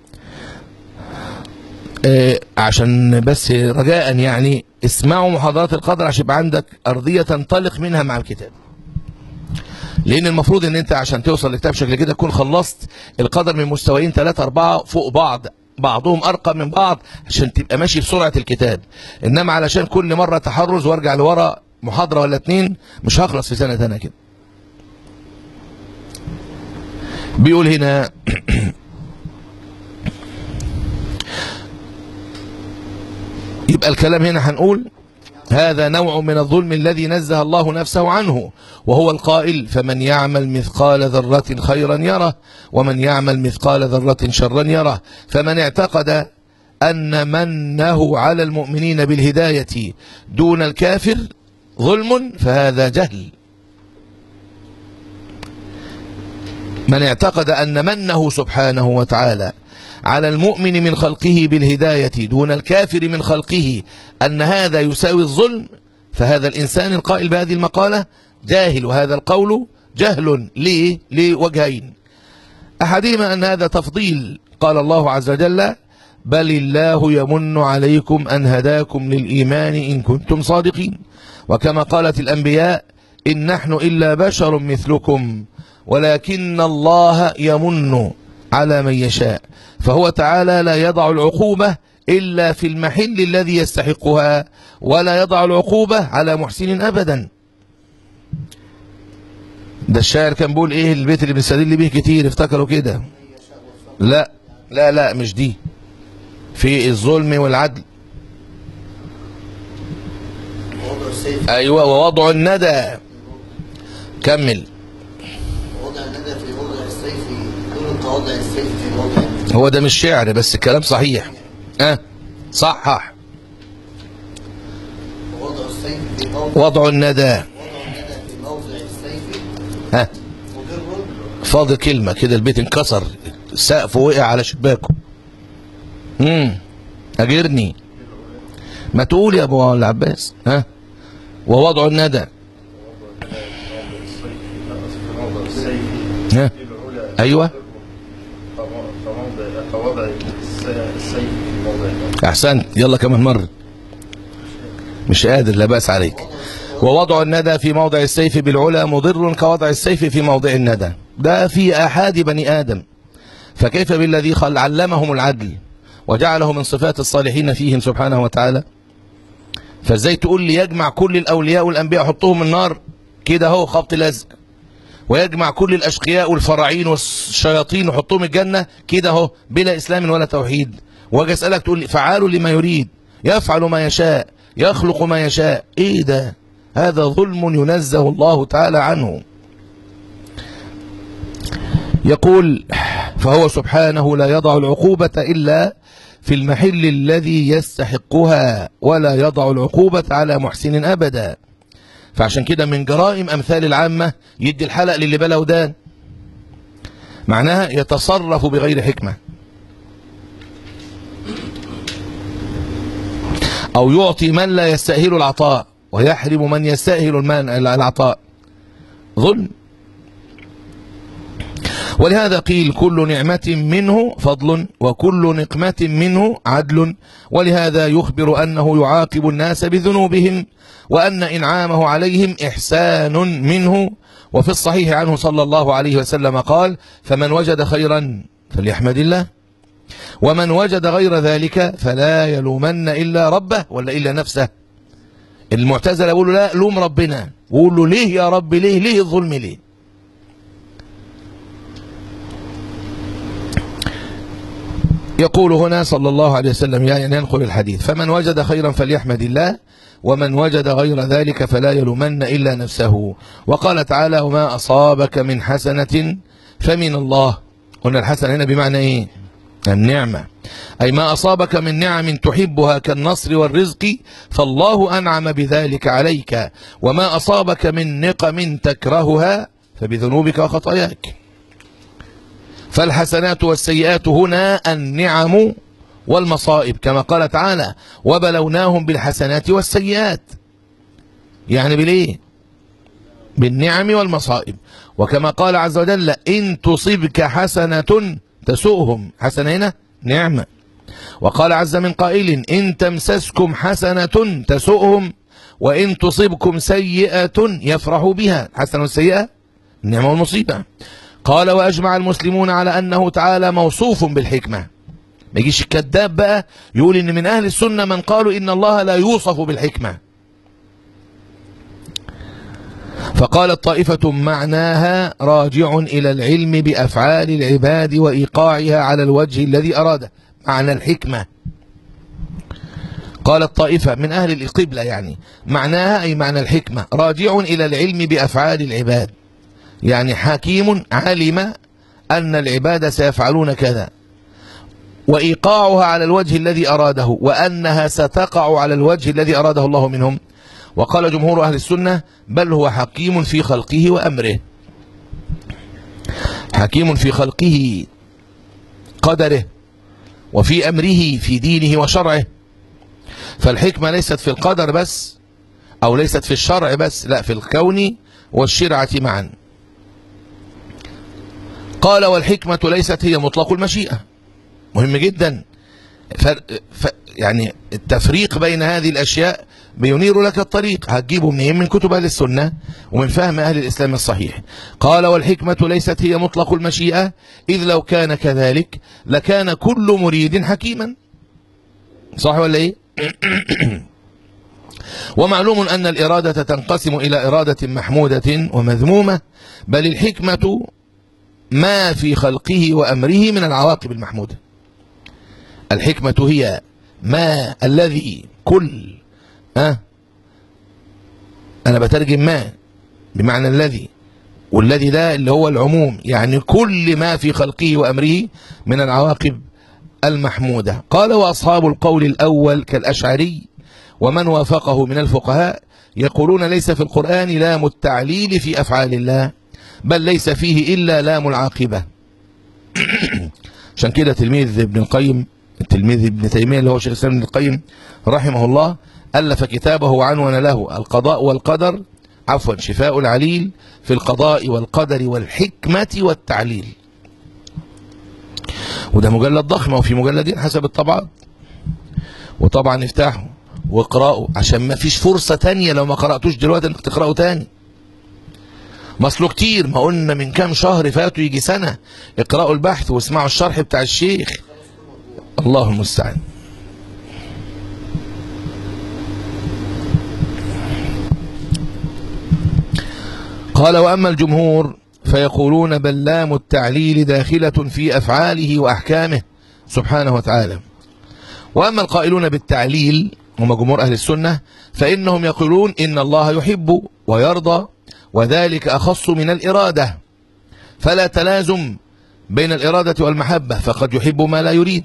آه عشان بس رجاء يعني اسمعوا محاضرات القدر عشان يبقى عندك أرضية تنطلق منها مع الكتاب لأن المفروض ان انت عشان توصل لكتاب شكل كده تكون خلصت القدر من مستويين ثلاثة أربعة فوق بعض بعضهم أرقى من بعض عشان تبقى ماشي بسرعة الكتاب إنما علشان كل مرة تحرز وارجع لورا محاضرة ولا اتنين مش هخلص في سنة تانية كده بيقول هنا يبقى الكلام هنا هنقول هذا نوع من الظلم الذي نزه الله نفسه عنه وهو القائل فمن يعمل مثقال ذرة خيرا يره ومن يعمل مثقال ذرة شرا يره فمن اعتقد أن منه على المؤمنين بالهداية دون الكافر ظلم فهذا جهل من اعتقد أن منه سبحانه وتعالى على المؤمن من خلقه بالهداية دون الكافر من خلقه أن هذا يساوي الظلم فهذا الإنسان القائل بهذه المقالة جاهل وهذا القول جهل ليه لوجهين أحدهما أن هذا تفضيل قال الله عز وجل بل الله يمن عليكم أن هداكم للإيمان إن كنتم صادقين وكما قالت الأنبياء إن نحن إلا بشر مثلكم ولكن الله يمن على من يشاء فهو تعالى لا يضع العقوبة إلا في المحل الذي يستحقها ولا يضع العقوبة على محسن أبدا ده الشاعر كان بيقول ايه البيت اللي بنستدل بيه كتير افتكروا كده لا لا لا مش دي في الظلم والعدل
وضع السيف
ايوه ووضع الندى كمل
وضع الندى في وضع السيف دون كوضع السيف في وضع الندى.
هو ده مش شعر بس الكلام صحيح اه صحح
ووضع السيف في موضع
وضع الندى
وضع الندى في موضع السيف
ها
مضر
فاضل كلمة كده البيت انكسر السقف وقع على شباكه امم اجرني ما تقول يا ابو العباس ها ووضع الندى ها ايوه
فوضع السيف في موضع
احسنت يلا كمان مرة مش قادر لا بأس عليك ووضع الندى في موضع السيف بالعلا مضر كوضع السيف في موضع الندى ده في آحاد بني آدم فكيف بالذي خل علمهم العدل وجعله من صفات الصالحين فيهم سبحانه وتعالى فازاي تقول لي يجمع كل الأولياء والأنبياء حطهم النار كده هو خبط لزق ويجمع كل الأشقياء والفراعين والشياطين وحطهم الجنة كده اهو بلا إسلام ولا توحيد واجي أسألك تقول لي فعال لما يريد يفعل ما يشاء يخلق ما يشاء ايه ده هذا ظلم ينزه الله تعالى عنه يقول فهو سبحانه لا يضع العقوبة إلا في المحل الذي يستحقها ولا يضع العقوبة على محسن أبدا فعشان كده من جرائم أمثال العامة يدي الحلق للي بلا ودان معناها يتصرف بغير حكمة أو يعطي من لا يستأهل العطاء ويحرم من يستأهل المن- العطاء ظلم ولهذا قيل كل نعمة منه فضل وكل نقمة منه عدل ولهذا يخبر أنه يعاقب الناس بذنوبهم وأن إنعامه عليهم إحسان منه وفي الصحيح عنه صلى الله عليه وسلم قال فمن وجد خيرا فليحمد الله ومن وجد غير ذلك فلا يلومن إلا ربه ولا إلا نفسه المعتزلة يقولوا لا لوم ربنا وقول له ليه يا رب ليه ليه الظلم ليه يقول هنا صلى الله عليه وسلم يعني ينقل الحديث فمن وجد خيرا فليحمد الله ومن وجد غير ذلك فلا يلومن إلا نفسه وقال تعالى وما أصابك من حسنة فمن الله قلنا الحسنة هنا بمعنى إيه النعمة أي ما أصابك من نعم تحبها كالنصر والرزق فالله أنعم بذلك عليك وما أصابك من نقم تكرهها فبذنوبك وخطاياك فالحسنات والسيئات هنا النعم والمصائب كما قال تعالى وبلوناهم بالحسنات والسيئات يعني بالايه بالنعم والمصائب وكما قال عز وجل إن تصبك حسنة تسؤهم حسنة هنا نعمة وقال عز من قائل إن تمسسكم حسنة تسؤهم وإن تصبكم سيئة يفرحوا بها حسنة والسيئة النعمة والمصيبة قال وأجمع المسلمون على أنه تعالى موصوف بالحكمة ما يجيش الكذاب بقى يقول إن من أهل السنة من قالوا إن الله لا يوصف بالحكمة فقالت طائفة معناها راجع إلى العلم بأفعال العباد وإيقاعها على الوجه الذي أراده معنى الحكمة قالت طائفة من أهل القبلة يعني معناها أي معنى الحكمة راجع إلى العلم بأفعال العباد يعني حكيم علم أن العباد سيفعلون كذا وإيقاعها على الوجه الذي أراده وأنها ستقع على الوجه الذي أراده الله منهم وقال جمهور أهل السنة بل هو حكيم في خلقه وأمره حكيم في خلقه قدره وفي أمره في دينه وشرعه فالحكمة ليست في القدر بس أو ليست في الشرع بس لا في الكون والشرعة معا قال والحكمة ليست هي مطلق المشيئة مهم جدا فرق ف يعني التفريق بين هذه الأشياء بينير لك الطريق هتجيبه منين من كتب أهل السنة ومن فهم أهل الإسلام الصحيح قال والحكمة ليست هي مطلق المشيئة إذ لو كان كذلك لكان كل مريد حكيما صح ولا إيه ومعلوم أن الإرادة تنقسم إلى إرادة محمودة ومذمومة بل الحكمة ما في خلقه وأمره من العواقب المحمودة الحكمة هي ما الذي كل أه أنا بترجم ما بمعنى الذي والذي ده اللي هو العموم يعني كل ما في خلقه وأمره من العواقب المحمودة قال وأصحاب القول الأول كالأشعري ومن وافقه من الفقهاء يقولون ليس في القرآن لام التعليل في أفعال الله بل ليس فيه إلا لام العاقبة عشان كده تلميذ ابن القيم التلميذ ابن تيمية اللي هو شيخ الإسلام ابن القيم رحمه الله ألف كتابه وعنون له القضاء والقدر عفوا شفاء العليل في القضاء والقدر والحكمة والتعليل وده مجلد ضخم وفي مجلدين حسب الطبعات وطبعا افتحوا واقرأوا عشان ما فيش فرصة تانية لو ما قرأتوش دلوقتي انك تقرأوا تاني مصله كتير ما قلنا من كام شهر فاتوا يجي سنة اقرأوا البحث واسمعوا الشرح بتاع الشيخ الله المستعان قال وأما الجمهور فيقولون بل لام التعليل داخلة في أفعاله وأحكامه سبحانه وتعالى وأما القائلون بالتعليل هم جمهور أهل السنة فإنهم يقولون إن الله يحب ويرضى وذلك أخص من الإرادة فلا تلازم بين الإرادة والمحبة فقد يحب ما لا يريد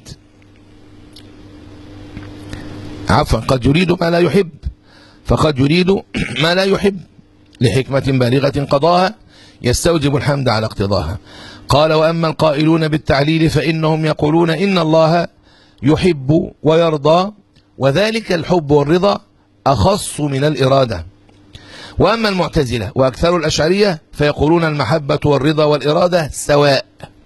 عفوا قد يريد ما لا يحب فقد يريد ما لا يحب لحكمة بالغة قضاها يستوجب الحمد على اقتضاها قال وأما القائلون بالتعليل فإنهم يقولون إن الله يحب ويرضى وذلك الحب والرضا أخص من الإرادة وأما المعتزلة وأكثر الأشعرية فيقولون المحبة والرضا والإرادة سواء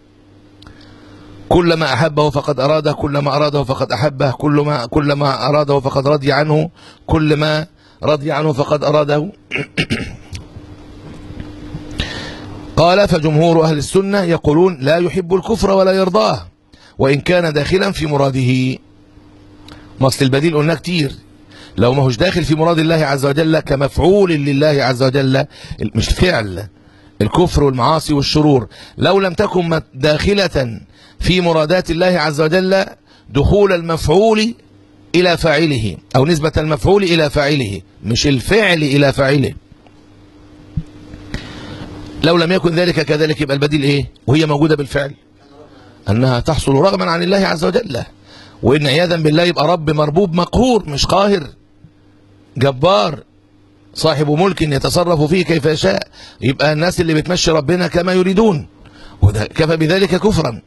كلما أحبه فقد أراده كلما أراده فقد أحبه كلما, كلما أراده فقد رضي عنه كلما رضي عنه فقد أراده قال فجمهور أهل السنة يقولون لا يحب الكفر ولا يرضاه وإن كان داخلا في مراده مصل البديل قلنا كتير لو ما هوش داخل في مراد الله عز وجل كمفعول لله عز وجل مش فعل الكفر والمعاصي والشرور لو لم تكن داخلة في مرادات الله عز وجل دخول المفعول إلى فاعله أو نسبة المفعول إلى فاعله مش الفعل إلى فاعله لو لم يكن ذلك كذلك يبقى البديل إيه وهي موجودة بالفعل أنها تحصل رغما عن الله عز وجل وإن عياذا بالله يبقى رب مربوب مقهور مش قاهر جبار صاحب ملك يتصرف فيه كيف يشاء يبقى الناس اللي بتمشي ربنا كما يريدون وده كفى بذلك كفرا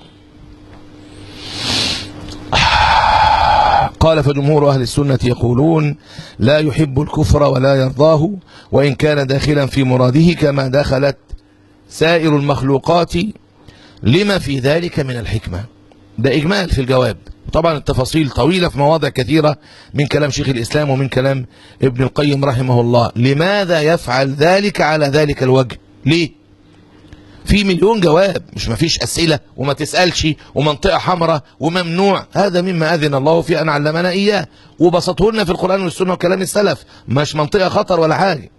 قال فجمهور أهل السنة يقولون لا يحب الكفر ولا يرضاه وإن كان داخلا في مراده كما دخلت سائر المخلوقات لما في ذلك من الحكمة ده إجمال في الجواب طبعا التفاصيل طويلة في مواضع كثيرة من كلام شيخ الإسلام ومن كلام ابن القيم رحمه الله لماذا يفعل ذلك على ذلك الوجه ليه في مليون جواب مش ما فيش أسئلة وما تسألش ومنطقة حمراء وممنوع هذا مما أذن الله في أن علمنا إياه وبسطه لنا في القرآن والسنة وكلام السلف مش منطقة خطر ولا حاجة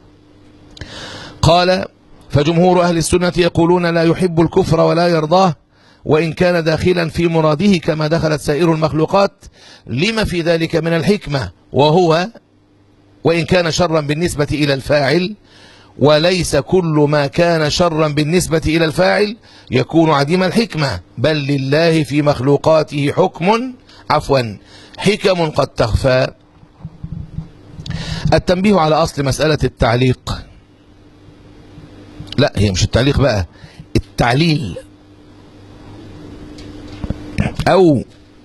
قال فجمهور أهل السنة يقولون لا يحب الكفر ولا يرضاه وإن كان داخلا في مراده كما دخلت سائر المخلوقات لما في ذلك من الحكمة وهو وإن كان شرا بالنسبة إلى الفاعل وليس كل ما كان شرا بالنسبة إلى الفاعل يكون عديم الحكمة بل لله في مخلوقاته حكم عفوا حكم قد تخفى التنبيه على أصل مسألة التعليق لا هي مش التعليق بقى التعليل أو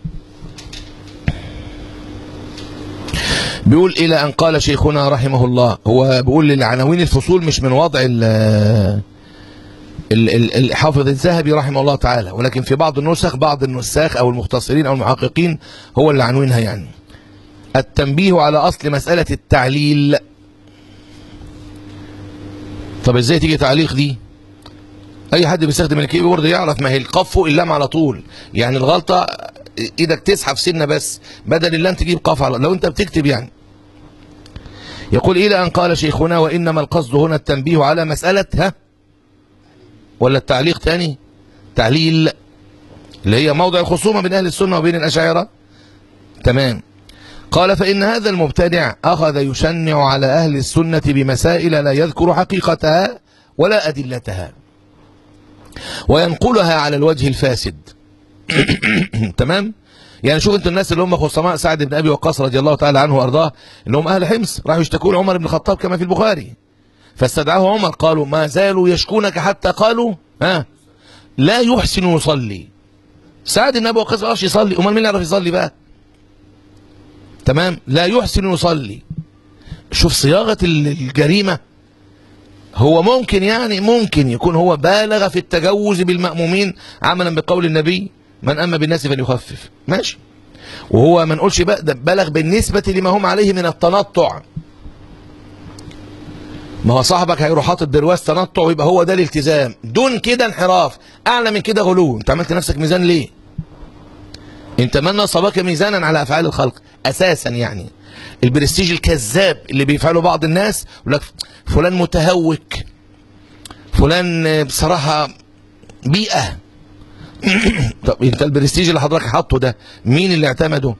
بيقول إلى أن قال شيخنا رحمه الله هو بيقول العناوين الفصول مش من وضع ال الحافظ الذهبي رحمه الله تعالى ولكن في بعض النسخ بعض النساخ أو المختصرين أو المحققين هو اللي عنوينها يعني التنبيه على أصل مسألة التعليل طب ازاي تيجي تعليق دي اي حد بيستخدم الكيبورد يعرف ما هي القاف فوق اللام على طول يعني الغلطه ايدك تسحب سنه بس بدل اللام تجيب قاف على لو انت بتكتب يعني يقول إلى أن قال شيخنا وإنما القصد هنا التنبيه على مسألة ها ولا التعليق تاني تعليل اللي هي موضع الخصومة بين أهل السنة وبين الأشاعرة تمام قال فإن هذا المبتدع أخذ يشنع على أهل السنة بمسائل لا يذكر حقيقتها ولا أدلتها وينقلها على الوجه الفاسد تمام يعني شوف انتوا الناس اللي هم خصماء سعد بن ابي وقاص رضي الله تعالى عنه وارضاه اللي هم اهل حمص راحوا يشتكوا لعمر بن الخطاب كما في البخاري فاستدعاه عمر قالوا ما زالوا يشكونك حتى قالوا ها لا يحسن يصلي سعد بن ابي وقاص ما يعرفش يصلي امال مين اللي يعرف يصلي بقى تمام لا يحسن يصلي شوف صياغه ال- الجريمه هو ممكن يعني ممكن يكون هو بالغ في التجوز بالمأمومين عملا بقول النبي من أما بالناس فليخفف ماشي وهو ما نقولش بقى ده بلغ بالنسبة لما هم عليه من التنطع ما هو صاحبك هيروح حاطط برواز تنطع ويبقى هو ده الالتزام دون كده انحراف اعلى من كده غلو انت عملت نفسك ميزان ليه انت من نصبك ميزانا على افعال الخلق اساسا يعني البرستيج الكذاب اللي بيفعله بعض الناس يقول لك فلان متهوك فلان بصراحة بيئة طب انت البرستيج اللي حضرتك حاطه ده مين اللي اعتمده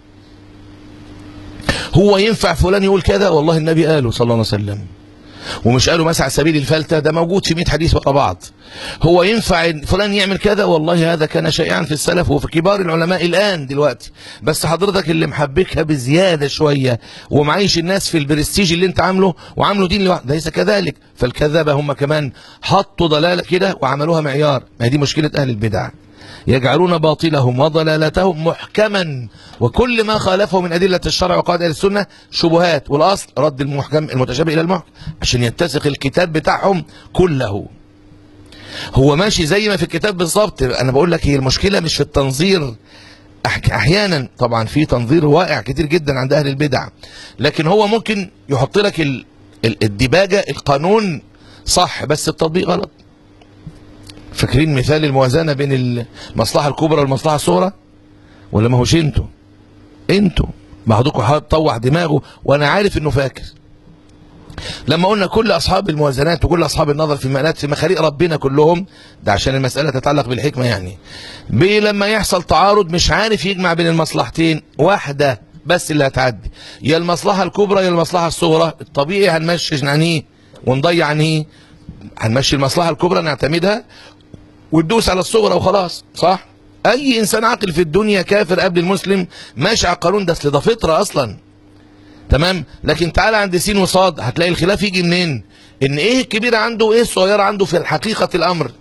هو ينفع فلان يقول كذا والله النبي قاله صلى الله عليه وسلم ومش قالوا مسح سبيل الفلتة ده موجود في 100 حديث ورا بعض هو ينفع إن فلان يعمل كذا والله هذا كان شائعا في السلف وفي كبار العلماء الآن دلوقتي بس حضرتك اللي محبكها بزيادة شوية ومعيش الناس في البرستيج اللي انت عامله وعامله دين لوحده ليس كذلك فالكذابة هم كمان حطوا ضلالة كده وعملوها معيار ما هي دي مشكلة أهل البدع يجعلون باطلهم وضلالتهم محكما وكل ما خالفه من أدلة الشرع وقواعد أهل السنة شبهات والأصل رد المحكم المتشابه إلى المحكم عشان يتسق الكتاب بتاعهم كله هو ماشي زي ما في الكتاب بالظبط أنا بقول لك هي المشكلة مش في التنظير أح- أحيانا طبعا في تنظير واقع كتير جدا عند أهل البدع لكن هو ممكن يحط لك ال- ال- الدباجة القانون صح بس التطبيق غلط فاكرين مثال الموازنة بين المصلحة الكبرى والمصلحة الصغرى ولا ما هوش انتوا انتوا بعضكم حاول طوح دماغه وانا عارف انه فاكر لما قلنا كل اصحاب الموازنات وكل اصحاب النظر في المآلات في مخاريق ربنا كلهم ده عشان المسألة تتعلق بالحكمة يعني بي لما يحصل تعارض مش عارف يجمع بين المصلحتين واحدة بس اللي هتعدي يا المصلحة الكبرى يا المصلحة الصغرى الطبيعي هنمشي عنيه ونضيع عنيه هنمشي المصلحة الكبرى نعتمدها وتدوس على الصغرى وخلاص صح اي انسان عاقل في الدنيا كافر قبل المسلم ماشي على القانون ده اصل ده فطره اصلا تمام لكن تعالى عند سين وصاد هتلاقي الخلاف يجي منين ان ايه الكبير عنده وايه الصغير عنده في حقيقه الامر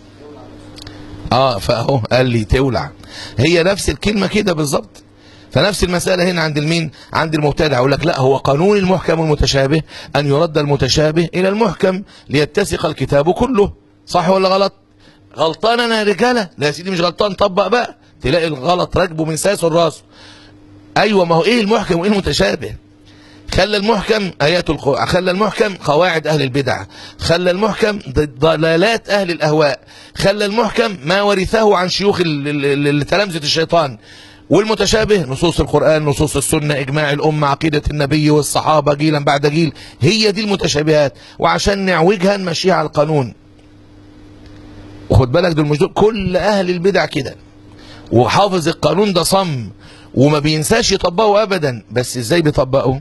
اه فاهو قال لي تولع هي نفس الكلمه كده بالظبط فنفس المسألة هنا عند المين عند المبتدع يقول لك لا هو قانون المحكم والمتشابه أن يرد المتشابه إلى المحكم ليتسق الكتاب كله صح ولا غلط غلطان انا يا رجاله لا يا سيدي مش غلطان طبق بقى تلاقي الغلط راكبه من ساسه لراسه ايوه ما هو ايه المحكم وايه المتشابه خلى المحكم ايات القرآن خلى المحكم قواعد اهل البدع خلى المحكم ض- ضلالات اهل الاهواء خلى المحكم ما ورثه عن شيوخ ال- ال- ال- تلامذه الشيطان والمتشابه نصوص القرآن نصوص السنة إجماع الأمة عقيدة النبي والصحابة جيلا بعد جيل هي دي المتشابهات وعشان نعوجها نمشيها على القانون وخد بالك دول مش دول كل اهل البدع كده وحافظ القانون ده صم وما بينساش يطبقه ابدا بس ازاي بيطبقه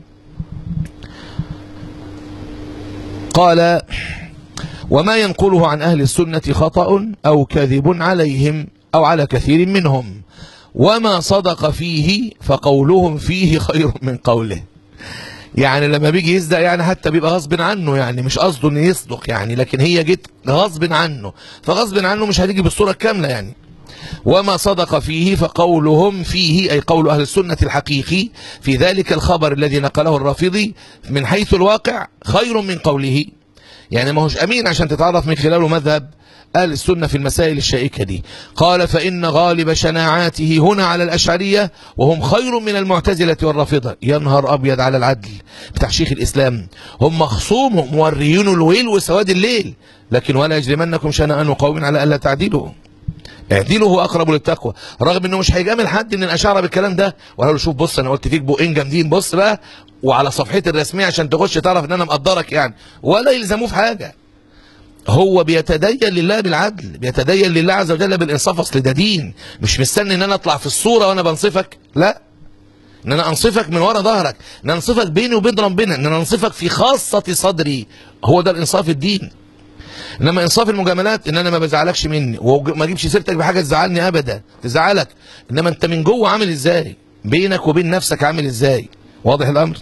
قال وما ينقله عن اهل السنه خطا او كذب عليهم او على كثير منهم وما صدق فيه فقولهم فيه خير من قوله يعني لما بيجي يصدق يعني حتى بيبقى غصب عنه يعني مش قصده انه يصدق يعني لكن هي جت غصب عنه فغصب عنه مش هتيجي بالصورة الكاملة يعني وما صدق فيه فقولهم فيه أي قول أهل السنة الحقيقي في ذلك الخبر الذي نقله الرافضي من حيث الواقع خير من قوله يعني ما هوش أمين عشان تتعرف من خلاله مذهب أهل السنة في المسائل الشائكة دي قال فإن غالب شناعاته هنا على الأشعرية وهم خير من المعتزلة والرافضة يا نهار أبيض على العدل بتاع شيخ الإسلام هم خصومهم موريين الويل وسواد الليل لكن ولا يجرمنكم شنآن قوم على ألا تعدلوا اعدلوا هو اقرب للتقوى رغم انه مش هيجامل حد من الاشاعره بالكلام ده وقال له شوف بص انا قلت فيك بقين جامدين بص بقى وعلى صفحتي الرسميه عشان تخش تعرف ان انا مقدرك يعني ولا يلزموه في حاجه هو بيتدين لله بالعدل بيتدين لله عز وجل بالانصاف اصل ده دين مش مستني ان انا اطلع في الصوره وانا بنصفك لا ان انا انصفك من ورا ظهرك ان انا انصفك بيني وبين ربنا ان انا انصفك في خاصه صدري هو ده الانصاف الدين انما انصاف المجاملات ان انا ما بزعلكش مني وما اجيبش سيرتك بحاجه تزعلني ابدا تزعلك انما انت من جوه عامل ازاي بينك وبين نفسك عامل ازاي واضح الامر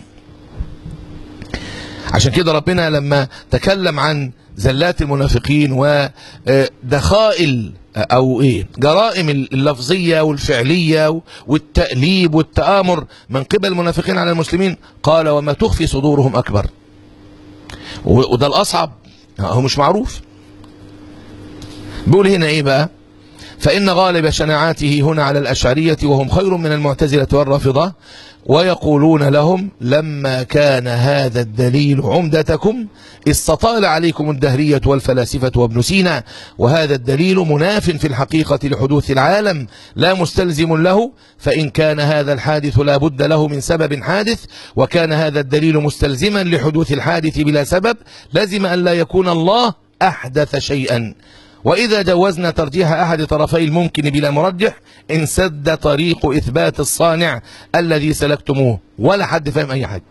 عشان كده ربنا لما تكلم عن زلات المنافقين ودخائل او ايه جرائم اللفظيه والفعليه والتأليب والتآمر من قبل المنافقين على المسلمين قال وما تخفي صدورهم اكبر وده الاصعب هو مش معروف بيقول هنا ايه بقى فإن غالب شناعاته هنا على الأشعرية وهم خير من المعتزلة والرافضة ويقولون لهم لما كان هذا الدليل عمدتكم استطال عليكم الدهرية والفلاسفة وابن سينا وهذا الدليل مناف في الحقيقة لحدوث العالم لا مستلزم له فإن كان هذا الحادث لا بد له من سبب حادث وكان هذا الدليل مستلزما لحدوث الحادث بلا سبب لازم أن لا يكون الله أحدث شيئا وإذا جوزنا ترجيح أحد طرفي الممكن بلا مرجح انسد طريق إثبات الصانع الذي سلكتموه ولا حد فاهم أي حاجة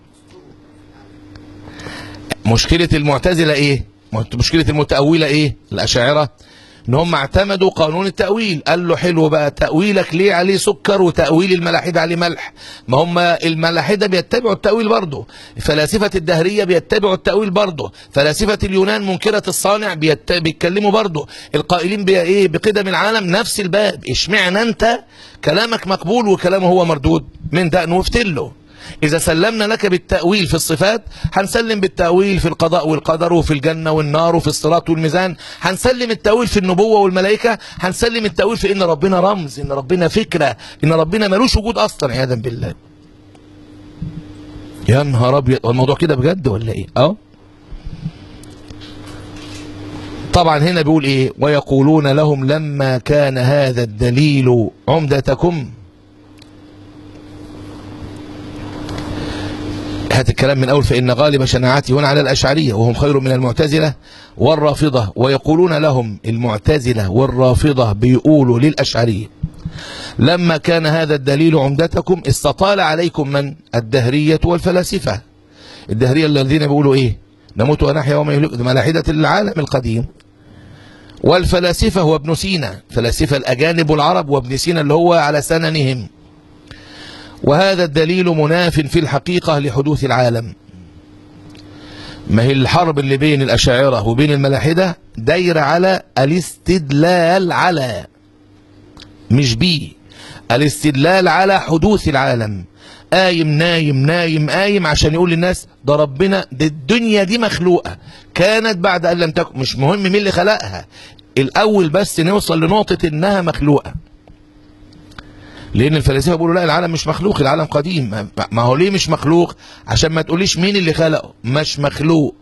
مشكلة المعتزلة إيه مشكلة المتأولة إيه الأشاعرة ان هم اعتمدوا قانون التأويل قال له حلو بقى تأويلك ليه عليه سكر وتأويل الملاحدة عليه ملح ما هم الملاحدة بيتبعوا التأويل برضه فلاسفة الدهرية بيتبعوا التأويل برضه فلاسفة اليونان منكرة الصانع بيت... بيتكلموا برضه القائلين بي ايه بقدم العالم نفس الباب اشمعنى انت كلامك مقبول وكلامه هو مردود من ده نفتله إذا سلمنا لك بالتأويل في الصفات هنسلم بالتأويل في القضاء والقدر وفي الجنة والنار وفي الصراط والميزان هنسلم التأويل في النبوة والملائكة هنسلم التأويل في إن ربنا رمز إن ربنا فكرة إن ربنا ملوش وجود أصلا عياذا بالله يا نهار أبيض الموضوع كده بجد ولا إيه؟ أه طبعا هنا بيقول إيه ويقولون لهم لما كان هذا الدليل عمدتكم هات الكلام من أول فإن غالب شناعته هنا على الأشعرية وهم خير من المعتزلة والرافضة ويقولون لهم المعتزلة والرافضة بيقولوا للأشعرية لما كان هذا الدليل عمدتكم استطال عليكم من الدهرية والفلاسفة الدهرية الذين بيقولوا إيه نموت ونحيا وما يهلك ملاحدة العالم القديم والفلاسفة هو ابن سينا فلاسفة الأجانب والعرب وابن سينا اللي هو على سننهم وهذا الدليل مناف في الحقيقة لحدوث العالم ما هي الحرب اللي بين الأشاعرة وبين الملاحدة دايرة على الاستدلال على مش بي الاستدلال على حدوث العالم قايم نايم نايم قايم عشان يقول للناس ده ربنا ده الدنيا دي مخلوقة كانت بعد أن لم تكن مش مهم مين اللي خلقها الأول بس نوصل لنقطة إنها مخلوقة لان الفلاسفه بيقولوا لا العالم مش مخلوق العالم قديم ما هو ليه مش مخلوق عشان ما تقوليش مين اللي خلقه مش مخلوق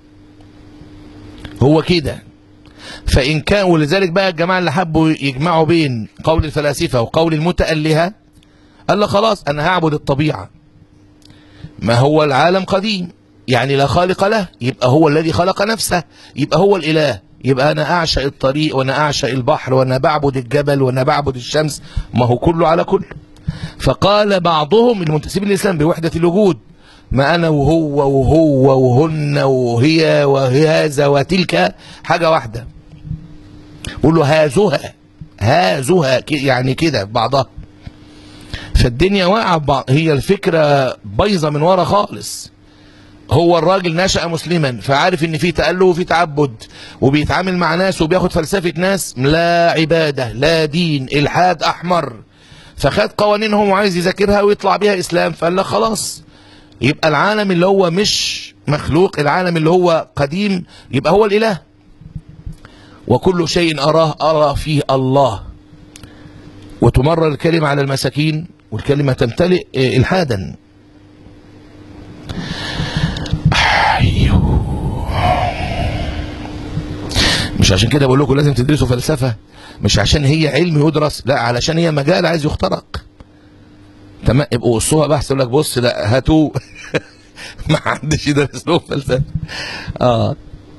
هو كده فان كان ولذلك بقى الجماعه اللي حبوا يجمعوا بين قول الفلاسفه وقول المتألهه قال له خلاص انا هعبد الطبيعه ما هو العالم قديم يعني لا خالق له يبقى هو الذي خلق نفسه يبقى هو الاله يبقى انا اعشق الطريق وانا اعشق البحر وانا بعبد الجبل وانا بعبد الشمس ما هو كله على كل فقال بعضهم المنتسبين للاسلام بوحده الوجود ما انا وهو وهو وهن وهي وهذا وتلك حاجه واحده قول له هازها هازها يعني كده بعضها فالدنيا واقعه ببعض هي الفكره بايظه من ورا خالص هو الراجل نشأ مسلما فعارف ان في تأله وفي تعبد وبيتعامل مع ناس وبياخد فلسفة ناس لا عبادة لا دين الحاد احمر فخد قوانينهم وعايز يذاكرها ويطلع بيها اسلام فقال لك خلاص يبقى العالم اللي هو مش مخلوق العالم اللي هو قديم يبقى هو الاله وكل شيء اراه ارى فيه الله وتمرر الكلمة على المساكين والكلمة تمتلئ الحادا مش عشان كده بقول لكم لازم تدرسوا فلسفة مش عشان هي علم يدرس لا علشان هي مجال عايز يخترق تمام يبقوا قصوها بحث يقول لك بص لا هاتوا ما حدش يدرس لهم فلسفة اه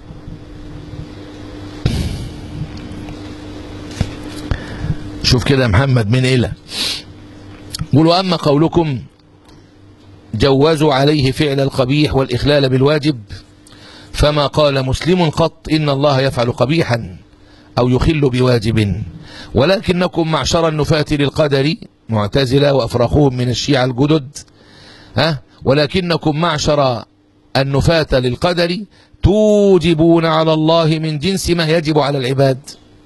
شوف كده يا محمد من إلى قولوا أما قولكم جوزوا عليه فعل القبيح والإخلال بالواجب فما قال مسلم قط إن الله يفعل قبيحا أو يخل بواجب ولكنكم معشر النفاة للقدر معتزلة وأفرقوهم من الشيعة الجدد ها ولكنكم معشر النفاة للقدر توجبون على الله من جنس ما يجب على العباد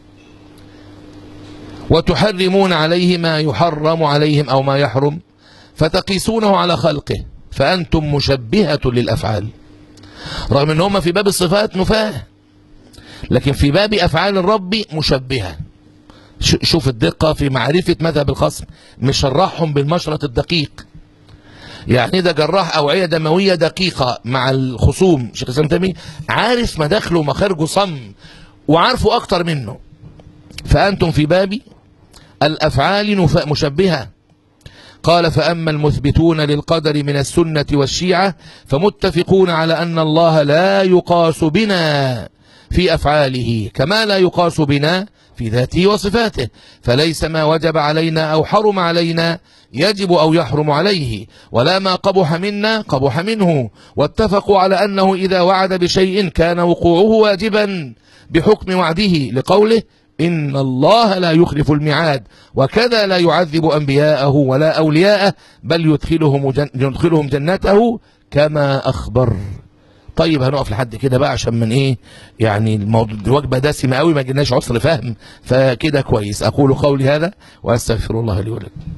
وتحرمون عليه ما يحرم عليهم أو ما يحرم فتقيسونه على خلقه فأنتم مشبهة للأفعال رغم ان هم في باب الصفات نفاه لكن في باب افعال الرب مشبهه ش- شوف الدقه في معرفه مذهب الخصم مشرحهم بالمشرط الدقيق يعني ده جراح اوعيه دمويه دقيقه مع الخصوم شيخ الاسلام تيميه عارف مداخله ومخارجه صم وعارفه اكتر منه فانتم في باب الافعال نفاء مشبهه قال فأما المثبتون للقدر من السنة والشيعة فمتفقون على أن الله لا يقاس بنا في أفعاله كما لا يقاس بنا في ذاته وصفاته فليس ما وجب علينا أو حرم علينا يجب أو يحرم عليه ولا ما قبح منا قبح منه واتفقوا على أنه إذا وعد بشيء كان وقوعه واجبا بحكم وعده لقوله إن الله لا يخلف الميعاد وكذا لا يعذب أنبياءه ولا أولياءه بل يدخلهم, جن يدخلهم جنته كما أخبر طيب هنقف لحد كده بقى عشان من ايه يعني الموضوع الوجبه دسمه قوي ما جبناش عسر فهم فكده كويس اقول قولي هذا واستغفر الله لي ولكم